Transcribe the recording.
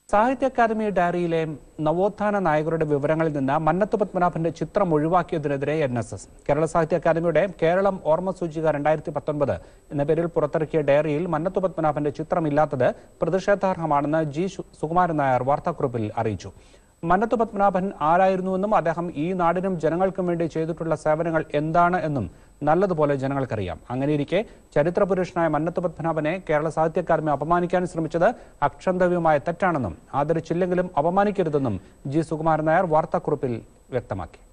സാഹിത്യ അക്കാദമി ഡയറിയിലെ നവോത്ഥാന നായകരുടെ വിവരങ്ങളിൽ നിന്ന് മന്നത്ത് പത്മനാഭന്റെ ചിത്രം ഒഴിവാക്കിയതിനെതിരെ N S S Kerala Sahitya അക്കാദമിയുടെ കേരളം ഓർമ്മ സൂചിക രണ്ടായിരത്തി പത്തൊൻപത് എന്ന പേരിൽ പുറത്തിറക്കിയ ഡയറിയിൽ മന്നത്ത് പത്മനാഭന്റെ ചിത്രമില്ലാത്തത് പ്രതിഷേധാർഹമാണെന്ന് ജി സു- സുകുമാരൻ നായർ വാർത്താക്കുറിപ്പിൽ അറിയിച്ചു മന്നത്ത് പത്മനാഭൻ ആരായിരുന്നുവെന്നും അദ്ദേഹം ഈ നാടിനും ജനങ്ങൾക്കും വേണ്ടി ചെയ്തിട്ടുള്ള സേവനങ്ങൾ എന്താണ് എന്നും നല്ലതുപോലെ ജനങ്ങൾക്കറിയാം അങ്ങനെയിരിക്കെ ചരിത്രപുരുഷനായ മന്നത്ത് പത്മനാഭനെ കേരള സാഹിത്യ അക്കാദമി അപമാനിക്കാൻ ശ്രമിച്ചത് അക്ഷന്തവ്യമായ തെറ്റാണെന്നും ആദരിച്ചില്ലെങ്കിലും അപമാനിക്കരുതെന്നും ജി സുകുമാരൻ നായർ വാർത്താക്കുറിപ്പിൽ വ്യക്തമാക്കി